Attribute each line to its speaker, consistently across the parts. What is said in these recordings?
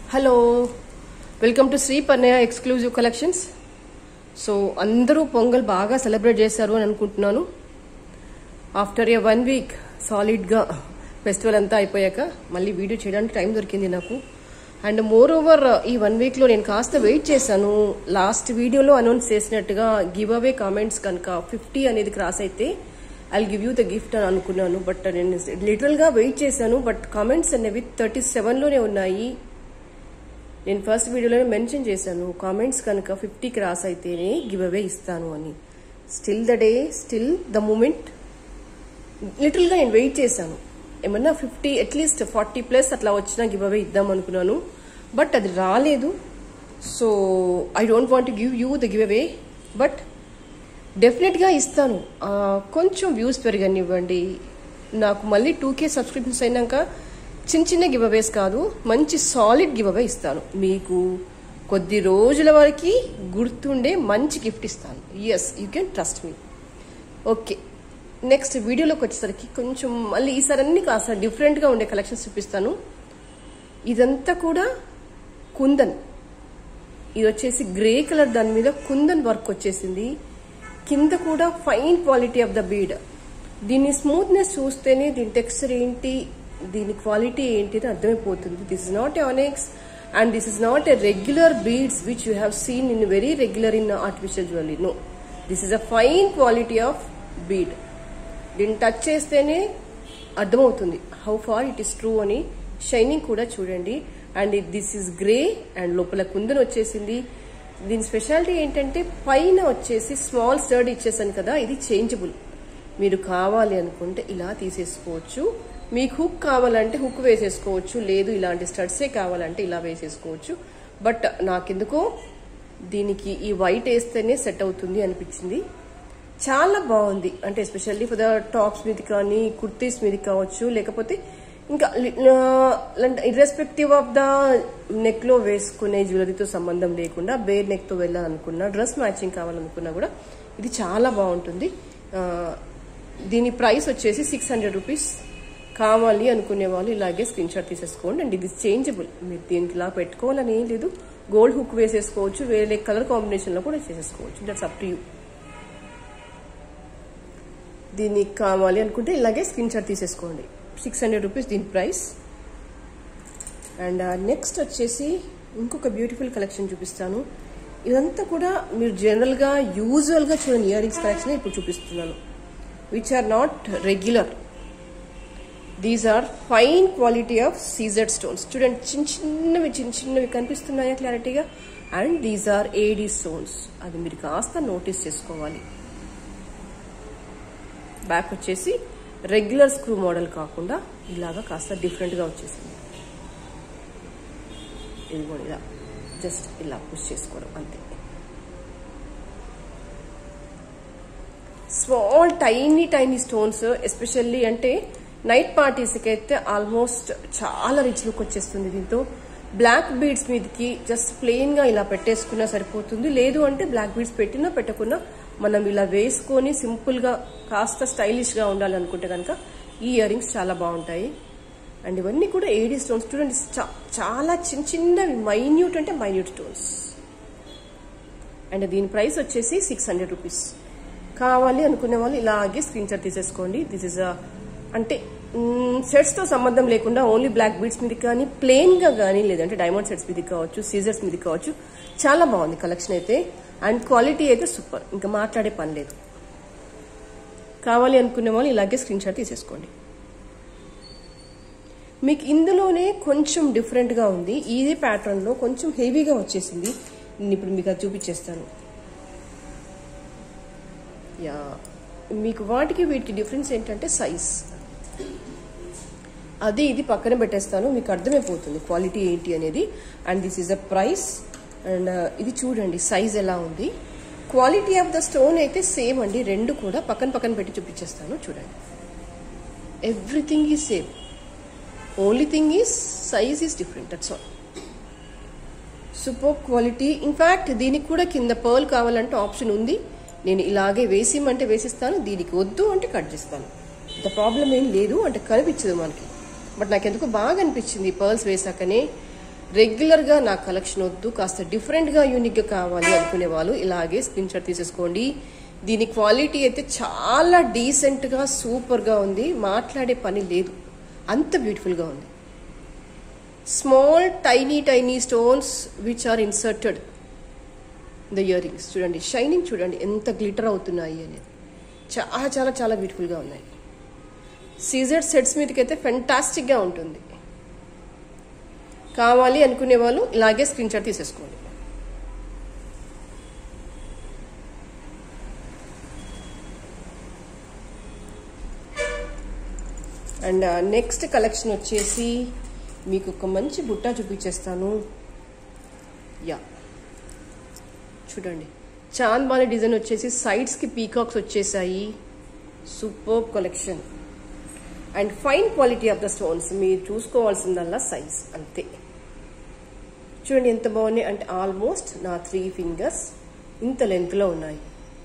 Speaker 1: hello welcome to Shri Pannayya exclusive collections so అందరూ పొంగల్ బాగా celebrate చేశారు అని అనుకుంటున్నాను ఆఫ్టర్ ఏ వన్ వీక్ సాలిడ్గా ఫెస్టివల్ అంతా అయిపోయాక మళ్ళీ వీడియో చేయడానికి టైం దొరికింది నాకు అండ్ మోర్ ఓవర్ ఈ వన్ వీక్లో నేను కాస్త వెయిట్ చేశాను లాస్ట్ వీడియోలో అనౌన్స్ చేసినట్టుగా గివ్ అవే కామెంట్స్ కనుక ఫిఫ్టీ అనేది క్రాస్ అయితే I give you the gift అని అనుకున్నాను బట్ నేను లిటరల్గా వెయిట్ చేశాను బట్ కామెంట్స్ అనేవి థర్టీ సెవెన్లోనే ఉన్నాయి నేను ఫస్ట్ వీడియోలో మెన్షన్ చేశాను కామెంట్స్ కనుక ఫిఫ్టీ క్రాస్ అయితేనే గివ్ అవే ఇస్తాను అని still the day still the moment లిటిల్గా నేను వెయిట్ చేశాను ఏమన్నా ఫిఫ్టీ అట్లీస్ట్ ఫార్టీ ప్లస్ అట్లా వచ్చినా గివ్ అవే ఇద్దాం అనుకున్నాను బట్ అది రాలేదు so I don't want give you the give away but డెఫినెట్గా ఇస్తాను ఆ, కొంచెం వ్యూస్ పెరగనివ్వండి నాకు మళ్ళీ టూ కే సబ్స్క్రిప్షన్స్ అయినాక చిన్న చిన్న గివ్ అవేస్ కాదు మంచి సాలిడ్ గివ్ అవే ఇస్తాను మీకు కొద్ది రోజుల వరకు గుర్తుండే మంచి గిఫ్ట్ ఇస్తాను yes you can trust me okay next వీడియోలోకి వచ్చేసరికి కొంచెం మళ్ళీ ఈసారి అన్ని కాస్త డిఫరెంట్గా ఉండే కలెక్షన్స్ చూపిస్తాను ఇదంతా కూడా కుందన్ ఇది వచ్చేసి గ్రే కలర్ దాని మీద కుందన్ వర్క్ వచ్చేసింది కింద కూడా fine quality of the bead దీని స్మూత్నెస్ చూస్తేనే దీని టెక్స్చర్ ఏంటి దీని క్వాలిటీ ఏంటి అని అర్థమైపోతుంది this is not a annex and this is not a regular beads which you have seen in very regular in artificial jewellery no this is a fine quality of bead దీన్ని touch చేస్తేనే అర్థమవుతుంది how far it is true అని shining కూడా చూడండి and this is grey and లోపల కుందన్ వచ్చేసింది దీని speciality ఏంటంటే పైన వచ్చేసి స్మాల్ స్టర్డ్ ఇచ్చేసాను కదా ఇది చేంజబుల్ మీరు కావాలి అనుకుంటే ఇలా తీసేసుకోవచ్చు మీకు హుక్ కావాలంటే హుక్ వేసేసుకోవచ్చు లేదు ఇలాంటి స్టడ్సే కావాలంటే ఇలా వేసేసుకోవచ్చు బట్ నాకెందుకో దీనికి ఈ వైట్ వేస్తేనే సెట్ అవుతుంది అనిపించింది చాలా బాగుంది అంటే ఎస్పెషల్లీ ఫర్ ద టాప్స్ మీద కానీ కుర్తీస్ మీద కావచ్చు లేకపోతే ఇంకా ఇర్రెస్పెక్టివ్ ఆఫ్ ద నెక్ లో వేసుకునే జ్యువెలరీతో సంబంధం లేకుండా బేర్ నెక్ తో వెళ్ళాలనుకున్నా డ్రెస్ మ్యాచింగ్ కావాలనుకున్నా కూడా ఇది చాలా బాగుంటుంది ఆ, దీని ప్రైస్ వచ్చేసి సిక్స్ హండ్రెడ్ రూపీస్ కావాలి అనుకునే వాళ్ళు ఇలాగే స్క్రీన్ షాట్ తీసేసుకోండి అండ్ ఇది చేంజబుల్ మీరు దీనికి ఇలా పెట్టుకోవాలని ఏం లేదు గోల్డ్ హుక్ వేసేసుకోవచ్చు వేరే కలర్ కాంబినేషన్ లో కూడా చేసేసుకోవచ్చు దట్స్ అప్ టు యూ దీనికి కావాలి అనుకుంటే ఇలాగే స్క్రీన్ షాట్ తీసేసుకోండి సిక్స్ హండ్రెడ్ రూపీస్ దీని ప్రైస్ అండ్ నెక్స్ట్ వచ్చేసి ఇంకొక బ్యూటిఫుల్ కలెక్షన్ చూపిస్తాను ఇదంతా కూడా మీరు జనరల్గా యూజువల్గా చూడని ఇయర్ రింగ్స్ కలెక్షన్ ఇప్పుడు చూపిస్తున్నాను which are not regular these are fine quality of seizured stones చూడండి చిన్న చిన్నవి చిన్న చిన్నవి కనిపిస్తున్నాయా క్లారిటీగా and these are A D stones అది మీరు కాస్త నోటీస్ చేసుకోవాలి బ్యాక్ వచ్చేసి రెగ్యులర్ స్క్రూ మోడల్ కాకుండా ఇలాగా కాస్త డిఫరెంట్గా వచ్చేసింది ఇదిగోండి ఇలా జస్ట్ ఇలా పుష్ చేసుకోవడం అంతే small tiny tiny stones especially అంటే నైట్ పార్టీస్కి అయితే ఆల్మోస్ట్ చాలా రిచ్ లుక్ వచ్చేస్తుంది దీంతో బ్లాక్ బీడ్స్ మీదకి జస్ట్ ప్లెయిన్ గా ఇలా పెట్టేసుకున్నా సరిపోతుంది లేదు అంటే బ్లాక్ బీడ్స్ పెట్టినా పెట్టకున్నా మనం ఇలా వేసుకొని సింపుల్ గా కాస్త స్టైలిష్ గా ఉండాలనుకుంటే కనుక ఈ ఇయర్ రింగ్స్ చాలా బాగుంటాయి అండ్ ఇవన్నీ కూడా ఏడీ స్టోన్స్ చూడండి చా- చాలా చిన్న చిన్నవి మైన్యూట్ అంటే మైన్యూట్ స్టోన్స్ అండ్ దీని ప్రైస్ వచ్చేసి సిక్స్ హండ్రెడ్ రూపీస్ కావాలి అనుకునే వాళ్ళు ఇలాగే స్క్రీన్ షాట్ తీసేసుకోండి దిస్ ఇస్ అంటే సెట్స్ తో సంబంధం లేకుండా ఓన్లీ బ్లాక్ బీడ్స్ మీద కానీ ప్లెయిన్ గా కానీ లేదంటే డైమండ్ సెట్స్ మీద కావచ్చు సీజర్స్ మీద కావచ్చు చాలా బాగుంది కలెక్షన్ అయితే అండ్ క్వాలిటీ అయితే సూపర్ ఇంకా మాట్లాడే పని లేదు కావాలి అనుకునే వాళ్ళు ఇలాగే స్క్రీన్ షాట్ తీసేసుకోండి మీకు ఇందులోనే కొంచెం డిఫరెంట్గా ఉంది ఇదే ప్యాటర్న్లో కొంచెం హెవీగా వచ్చేసింది నేను ఇప్పుడు మీకు అది చూపించేస్తాను యా మీకు వాటికి వీటికి డిఫరెన్స్ ఏంటంటే సైజ్ అది ఇది పక్కన పెట్టేస్తాను మీకు అర్థమైపోతుంది క్వాలిటీ ఏంటి అనేది and this is a price and ఇది చూడండి సైజ్ ఎలా ఉంది క్వాలిటీ ఆఫ్ ద స్టోన్ అయితే సేమ్ అండి రెండు కూడా పక్కన పక్కన పెట్టి చూపించేస్తాను చూడండి everything is same only thing is size is different that's all super quality in fact దీనికి కూడా కింద పర్ల్ కావాలంటే ఆప్షన్ ఉంది నేను ఇలాగే వేసిమంటే వేసిస్తాను దీనికి వద్దు అంటే కట్ చేస్తాను ద ప్రాబ్లం ఏం లేదు అంటే కనిపించదు మనకి బట్ నాకు ఎందుకో బాగా అనిపించింది పర్ల్స్ వేసాకనే రెగ్యులర్గా నా కలెక్షన్ వద్దు కాస్త డిఫరెంట్గా యూనిక్గా కావాలి అనుకునే వాళ్ళు ఇలాగే స్క్రీన్ షాట్ తీసేసుకోండి దీని క్వాలిటీ అయితే చాలా డీసెంట్గా సూపర్గా ఉంది మాట్లాడే పని లేదు అంత బ్యూటిఫుల్గా ఉంది small tiny tiny stones which are inserted the earrings చూడండి షైనింగ్ చూడండి ఎంత గ్లిటర్ అవుతున్నాయి అనేది చాలా చాలా చాలా బ్యూటిఫుల్గా ఉన్నాయి సీజెడ్ సెట్స్ మీదకైతే ఫెంటాస్టిక్గా ఉంటుంది కావాలి అనుకునే వాళ్ళు ఇలాగే స్క్రీన్ షాట్ తీసేసుకోండి అండ్ నెక్స్ట్ కలెక్షన్ వచ్చేసి మీకు ఒక మంచి బుట్ట చూపించేస్తాను యా చూడండి చాంద్బాలి డిజైన్ వచ్చేసి సైడ్స్కి పీకాక్స్ వచ్చేసాయి super collection and fine quality of the stones మీరు చూసుకోవాల్సిందల్లా సైజ్ అంతే చూడండి ఎంత బాగున్నాయి అంటే ఆల్మోస్ట్ నా త్రీ ఫింగర్స్ ఇంత లెంత్లో ఉన్నాయి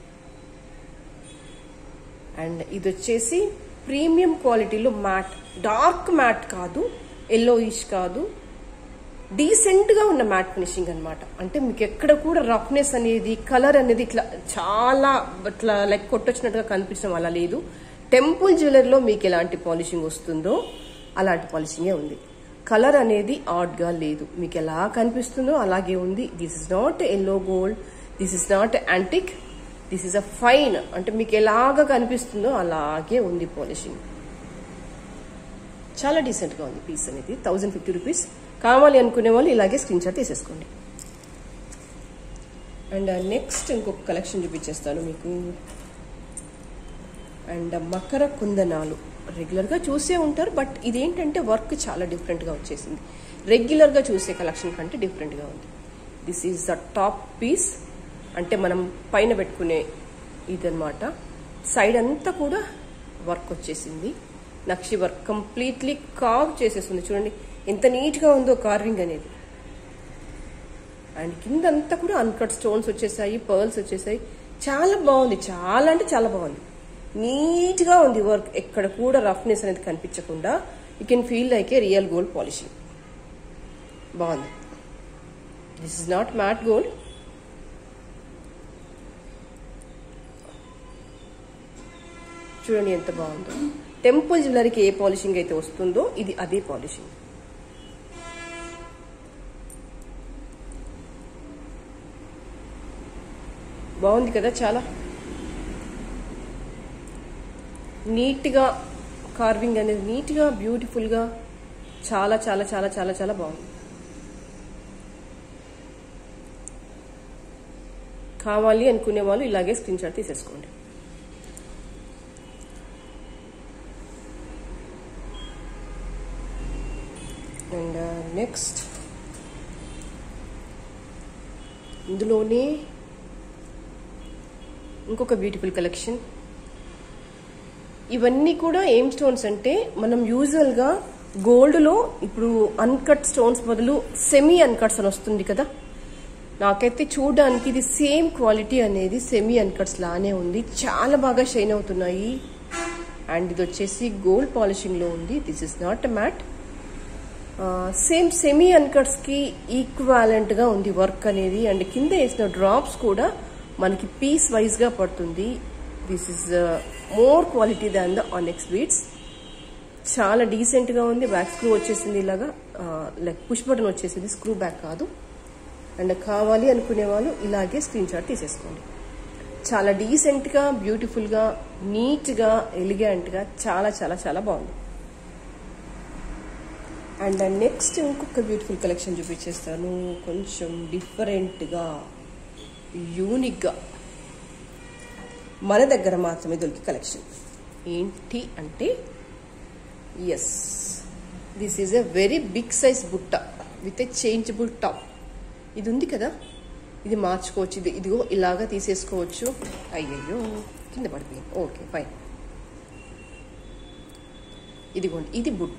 Speaker 1: అండ్ ఇది వచ్చేసి ప్రీమియం క్వాలిటీలో మ్యాట్ డార్క్ మ్యాట్ కాదు ఎల్లో ఇష్ కాదు డీసెంట్గా ఉన్న మ్యాట్ ఫినిషింగ్ అనమాట అంటే మీకు ఎక్కడ కూడా రఫ్నెస్ అనేది కలర్ అనేది ఇట్లా చాలా ఇట్లా లైక్ కొట్టొచ్చినట్టుగా కనిపించడం అలా లేదు టెంపుల్ జ్యువెలరీలో మీకు ఎలాంటి పాలిషింగ్ వస్తుందో అలాంటి పాలిషింగే ఉంది కలర్ అనేది ఆడ్గా లేదు మీకు ఎలా కనిపిస్తుందో అలాగే ఉంది this is not yellow gold this is not antique this is a fine అంటే మీకు ఎలాగ కనిపిస్తుందో అలాగే ఉంది పాలిషింగ్ చాలా డీసెంట్గా ఉంది పీస్ అనేది థౌజండ్ ఫిఫ్టీ రూపీస్ కావాలి అనుకునే వాళ్ళు ఇలాగే స్క్రీన్ షాట్ తీసేసుకోండి అండ్ నెక్స్ట్ ఇంకొక కలెక్షన్ చూపించేస్తాను మీకు అండ్ మకర కుందనాలు రెగ్యులర్గా చూసే ఉంటారు బట్ ఇదేంటంటే వర్క్ చాలా డిఫరెంట్గా వచ్చేసింది రెగ్యులర్గా చూసే కలెక్షన్ కంటే డిఫరెంట్గా ఉంది this is the top piece అంటే మనం పైన పెట్టుకునే ఇదనమాట సైడ్ అంతా కూడా వర్క్ వచ్చేసింది నక్షి వర్క్ కంప్లీట్లీ కార్వ్ చేసేసింది చూడండి ఎంత నీట్గా ఉందో కార్వింగ్ అనేది అండ్ కిందంతా కూడా అన్కట్ స్టోన్స్ వచ్చేసాయి పర్ల్స్ వచ్చేసాయి చాలా బాగుంది చాలా అంటే చాలా బాగుంది నీట్గా ఉంది వర్క్ ఎక్కడ కూడా రఫ్నెస్ అనేది కనిపించకుండా you can feel like a real gold polishing బాగుంది this is not matte gold చూడండి ఎంత బాగుందో టెంపుల్ జ్యువెలరీకి ఏ పాలిషింగ్ అయితే వస్తుందో ఇది అదే పాలిషింగ్ బాగుంది కదా చాలా నీట్గా కార్వింగ్ అనేది నీట్గా బ్యూటిఫుల్గా చాలా చాలా చాలా చాలా చాలా బాగుంది కావాలి అనుకునే వాళ్ళు ఇలాగే స్క్రీన్ షాట్ తీసేసుకోండి అండ్ నెక్స్ట్ ఇందులోనే ఇంకొక బ్యూటిఫుల్ కలెక్షన్ ఇవన్నీ కూడా ఏం స్టోన్స్ అంటే మనం యూజువల్గా గోల్డ్లో ఇప్పుడు అన్కట్ స్టోన్స్ బదులు సెమీ అన్కట్స్ అని వస్తుంది కదా నాకైతే చూడడానికి ఇది సేమ్ క్వాలిటీ అనేది సెమీ అన్కట్స్ లానే ఉంది చాలా బాగా షైన్ అవుతున్నాయి అండ్ ఇది వచ్చేసి గోల్డ్ పాలిషింగ్లో ఉంది this is not matte same semi అన్కట్స్కి ఈక్వాలెంట్గా ఉంది వర్క్ అనేది అండ్ కింద వేసిన డ్రాప్స్ కూడా మనకి పీస్ వైజ్గా పడుతుంది this is more quality than the onyx beads చాలా డీసెంట్గా ఉంది బ్యాక్ స్క్రూ వచ్చేసింది ఇలాగా లైక్ పుష్ బటన్ వచ్చేసింది స్క్రూ బ్యాక్ కాదు అండ్ కావాలి అనుకునే వాళ్ళు ఇలాగే స్క్రీన్ షాట్ తీసేసుకోండి చాలా డీసెంట్గా బ్యూటిఫుల్గా నీట్గా ఎలిగెంట్గా చాలా చాలా చాలా బాగుంది అండ్ నెక్స్ట్ ఇంకొక బ్యూటిఫుల్ కలెక్షన్ చూపించేస్తాను కొంచెం డిఫరెంట్గా యూనిక్గా మన దగ్గర మాత్రమే దొరికి కలెక్షన్ ఏంటి అంటే yes this is a very big size బుట్ట విత్ ఎ చేంజబుల్ టాప్ ఇది ఉంది కదా ఇది మార్చుకోవచ్చు ఇది ఇదిగో ఇలాగా తీసేసుకోవచ్చు అయ్యయ్యో కింద పడిపోయింది ఓకే ఫైన్ ఇదిగోండి ఇది బుట్ట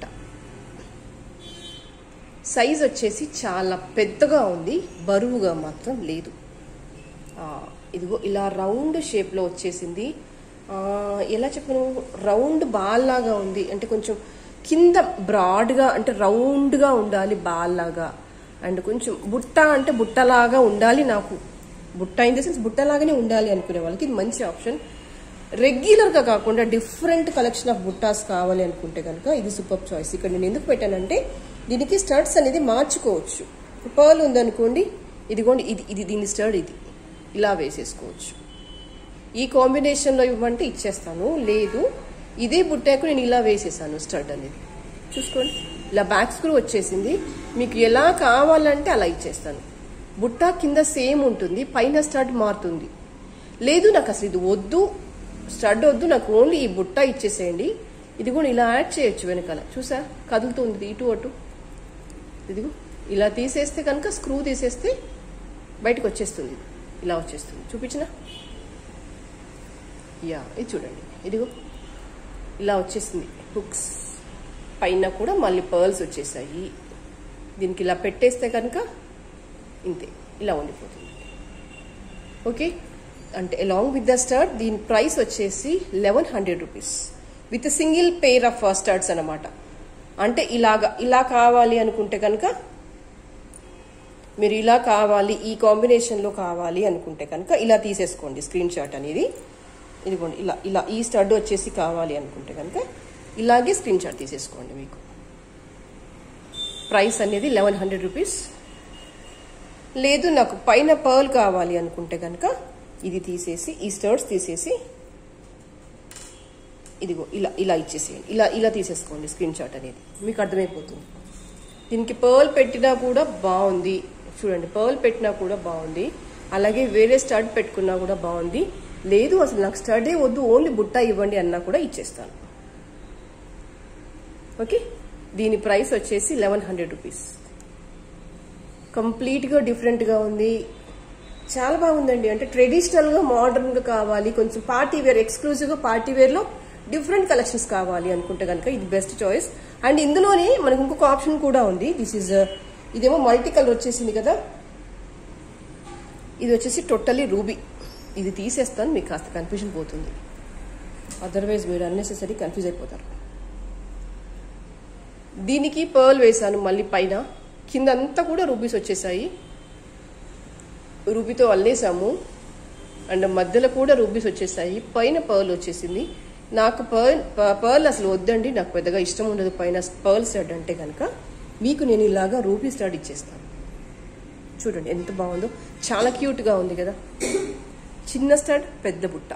Speaker 1: సైజ్ వచ్చేసి చాలా పెద్దగా ఉంది బరువుగా మాత్రం లేదు ఇదిగో ఇలా రౌండ్ షేప్లో వచ్చేసింది ఎలా చెప్పను రౌండ్ బాల్ లాగా ఉంది అంటే కొంచెం కింద బ్రాడ్గా అంటే రౌండ్గా ఉండాలి బాల్ లాగా అండ్ కొంచెం బుట్ట అంటే బుట్టలాగా ఉండాలి నాకు బుట్ట ఇన్ ద సెన్స్ బుట్టలాగానే ఉండాలి అనుకునే వాళ్ళకి ఇది మంచి ఆప్షన్ రెగ్యులర్గా కాకుండా డిఫరెంట్ కలెక్షన్ ఆఫ్ బుట్టాస్ కావాలి అనుకుంటే కనుక ఇది సూపర్ చాయిస్ ఇక్కడ నేను ఎందుకు పెట్టానంటే దీనికి స్టడ్స్ అనేది మార్చుకోవచ్చు పర్ల్ ఉందనుకోండి ఇదిగోండి ఇది ఇది దీని స్టడ్ ఇది ఇలా వేసేసుకోవచ్చు ఈ కాంబినేషన్లో ఇవ్వమంటే ఇచ్చేస్తాను లేదు ఇదే బుట్టాకు నేను ఇలా వేసేసాను స్టడ్ అనేది చూసుకోండి ఇలా బ్యాక్ స్క్రూ వచ్చేసింది మీకు ఎలా కావాలంటే అలా ఇచ్చేస్తాను బుట్ట కింద సేమ్ ఉంటుంది పైన స్టడ్ మారుతుంది లేదు నాకు అసలు ఇది వద్దు స్టడ్ వద్దు నాకు ఓన్లీ ఈ బుట్ట ఇచ్చేసేయండి ఇది కూడా ఇలా యాడ్ చేయొచ్చు వెనకాల చూసా కదులుతుంది ఇటు అటు ఇదిగో ఇలా తీసేస్తే కనుక స్క్రూ తీసేస్తే బయటకు వచ్చేస్తుంది ఇలా వచ్చేస్తుంది చూపించిన యా ఇది చూడండి ఇదిగో ఇలా వచ్చేసింది హుక్స్ పైన కూడా మళ్ళీ పర్ల్స్ వచ్చేసాయి దీనికి ఇలా పెట్టేస్తే కనుక ఇంతే ఇలా ఉండిపోతుంది ఓకే అంటే అలాంగ్ విత్ ద స్టర్ట్ దీని ప్రైస్ వచ్చేసి eleven hundred rupees with single pair of studs అనమాట అంటే ఇలాగా ఇలా కావాలి అనుకుంటే కనుక మీరు ఇలా కావాలి ఈ కాంబినేషన్లో కావాలి అనుకుంటే కనుక ఇలా తీసేసుకోండి స్క్రీన్ షాట్ అనేది ఇదిగోండి ఇలా ఇలా ఈ స్టడ్ వచ్చేసి కావాలి అనుకుంటే కనుక ఇలాగే స్క్రీన్ షాట్ తీసేసుకోండి మీకు ప్రైస్ అనేది లెవెన్ హండ్రెడ్ రూపీస్ లేదు నాకు పైన పర్ల్ కావాలి అనుకుంటే కనుక ఇది తీసేసి ఈ స్టర్ట్స్ తీసేసి ఇదిగో ఇలా ఇలా ఇచ్చేసేయండి ఇలా ఇలా తీసేసుకోండి స్క్రీన్ షాట్ అనేది మీకు అర్థమైపోతుంది దీనికి పర్ల్ పెట్టినా కూడా బాగుంది చూడండి పర్ల్ పెట్టినా కూడా బాగుంది అలాగే వేరే స్టడ్ పెట్టుకున్నా కూడా బాగుంది లేదు అసలు నాకు స్టడే వద్దు ఓన్లీ బుట్ట ఇవ్వండి అన్నా కూడా ఇచ్చేస్తాను ఓకే దీని ప్రైస్ వచ్చేసి లెవెన్ హండ్రెడ్ రూపీస్ కంప్లీట్గా డిఫరెంట్గా ఉంది చాలా బాగుందండి అంటే ట్రెడిషనల్గా మోడర్న్గా కావాలి కొంచెం పార్టీ వేర్ ఎక్స్క్లూజివ్గా పార్టీ వేర్లో డిఫరెంట్ కలెక్షన్స్ కావాలి అనుకుంటే కనుక ఇది బెస్ట్ చాయిస్ అండ్ ఇందులోనే మనకు ఇంకొక ఆప్షన్ కూడా ఉంది దిస్ ఈజ్ ఇదేమో మల్టీ కలర్ వచ్చేసింది కదా ఇది వచ్చేసి టోటల్లీ రూబీ ఇది తీసేస్తాను మీకు కాస్త కన్ఫ్యూజన్ పోతుంది అదర్వైజ్ మీరు అన్నెసెసరీ కన్ఫ్యూజ్ అయిపోతారు దీనికి పర్ల్ వేసాను మళ్ళీ పైన కింద అంతా కూడా రూబీస్ వచ్చేసాయి రూబీతో అల్లేసాము అండ్ మధ్యలో కూడా రూబీస్ వచ్చేసాయి పైన పర్ల్ వచ్చేసింది నాకు పర్ల్ పర్ల్ అసలు వద్దండి నాకు పెద్దగా ఇష్టం ఉండదు పైన పర్ల్ స్టడ్ అంటే కనుక మీకు నేను ఇలాగా రూబీ స్టడ్ ఇచ్చేస్తాను చూడండి ఎంత బాగుందో చాలా క్యూట్గా ఉంది కదా చిన్న స్టడ్ పెద్ద బుట్ట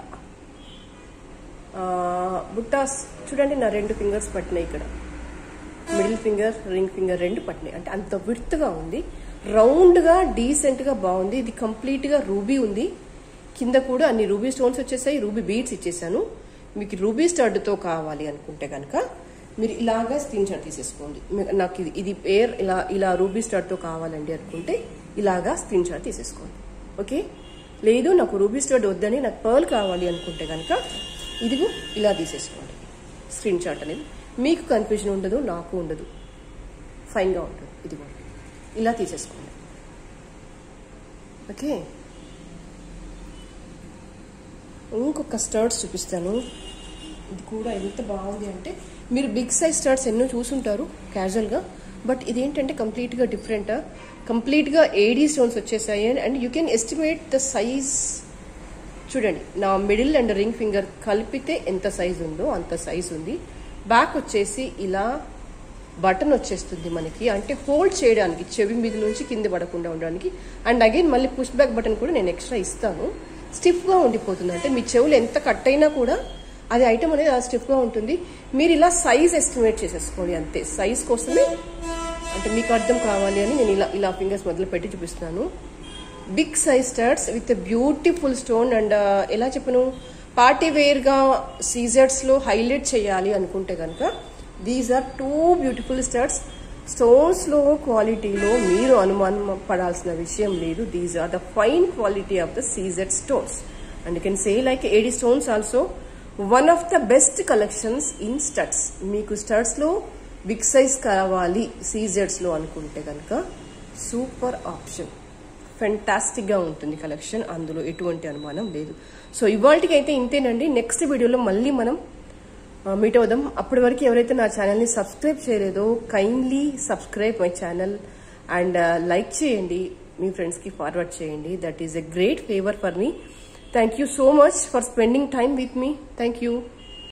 Speaker 1: బుట్ట చూడండి నా రెండు ఫింగర్స్ పట్టినాయి ఇక్కడ మిడిల్ ఫింగర్ రింగ్ ఫింగర్ రెండు పట్టినాయి అంటే అంత విడ్త్గా ఉంది రౌండ్గా డీసెంట్గా బాగుంది ఇది కంప్లీట్గా రూబీ ఉంది కింద కూడా అన్ని రూబీ స్టోన్స్ వచ్చేసాయి రూబీ బీడ్స్ ఇచ్చేసాను మీకు రూబీ స్టడ్తో కావాలి అనుకుంటే కనుక మీరు ఇలాగా స్క్రీన్ షాట్ తీసేసుకోండి నాకు ఇది ఇది పేర్ ఇలా ఇలా రూబీ స్టడ్తో కావాలండి అనుకుంటే ఇలాగా స్క్రీన్ షాట్ తీసేసుకోండి ఓకే లేదు నాకు రూబీ స్టడ్ వద్దని నాకు పర్ల్ కావాలి అనుకుంటే కనుక ఇదిగో ఇలా తీసేసుకోండి స్క్రీన్ షాట్ అనేది మీకు కన్ఫ్యూజన్ ఉండదు నాకు ఉండదు ఫైన్గా ఉంటుంది ఇదిగో ఇలా తీసేసుకోండి ఓకే ఇంకొక స్టర్ట్స్ చూపిస్తాను ఇది కూడా ఎంత బాగుంది అంటే మీరు బిగ్ సైజ్ స్టర్ట్స్ ఎన్నో చూసుంటారు క్యాజువల్గా బట్ ఇదేంటంటే కంప్లీట్గా డిఫరెంట్ కంప్లీట్గా ఏడీ స్టోన్స్ వచ్చేసాయి and you can estimate the size చూడండి నా మిడిల్ అండ్ రింగ్ ఫింగర్ కలిపితే ఎంత సైజ్ ఉందో అంత సైజ్ ఉంది బ్యాక్ వచ్చేసి ఇలా బటన్ వచ్చేస్తుంది మనకి అంటే హోల్డ్ చేయడానికి చెవి మీద నుంచి కింద పడకుండా ఉండడానికి అండ్ అగైన్ మళ్ళీ పుష్ బ్యాక్ బటన్ కూడా నేను ఎక్స్ట్రా ఇస్తాను స్టిఫ్గా ఉండిపోతుంది అంటే మీ చెవులు ఎంత కట్ అయినా కూడా అది ఐటమ్ అనేది అలా స్టిఫ్గా ఉంటుంది మీరు ఇలా సైజ్ ఎస్టిమేట్ చేసేసుకోండి అంతే సైజ్ కోసమే అంటే మీకు అర్థం కావాలి అని నేను ఇలా ఇలా ఫింగర్స్ మొదలు పెట్టి చూపిస్తున్నాను big size studs with beautiful stone and ఎలా చెప్పను పార్టీ వేర్గా సీజర్స్లో హైలైట్ చేయాలి అనుకుంటే కనుక these are two beautiful studs స్టోన్స్లో క్వాలిటీలో మీరు అనుమానం పడాల్సిన విషయం లేదు these are the fine quality of the CZ stones and you can say like AD stones also one of the best collections in studs మీకు స్టడ్స్లో బిగ్ సైజ్ కావాలి సీజెడ్స్లో అనుకుంటే కనుక సూపర్ ఆప్షన్ ఫెంటాస్టిక్గా ఉంటుంది కలెక్షన్ అందులో ఎటువంటి అనుమానం లేదు సో ఇవాళకి అయితే ఇంతేనండి నెక్స్ట్ వీడియోలో మళ్ళీ మనం మీట్ అవుదాం అప్పటి వరకు ఎవరైతే నా ఛానల్ని సబ్స్క్రైబ్ చేయలేదో kindly subscribe my channel and like చేయండి మీ ఫ్రెండ్స్కి ఫార్వర్డ్ చేయండి that is a great favour for me thank you so much for spending time with me thank you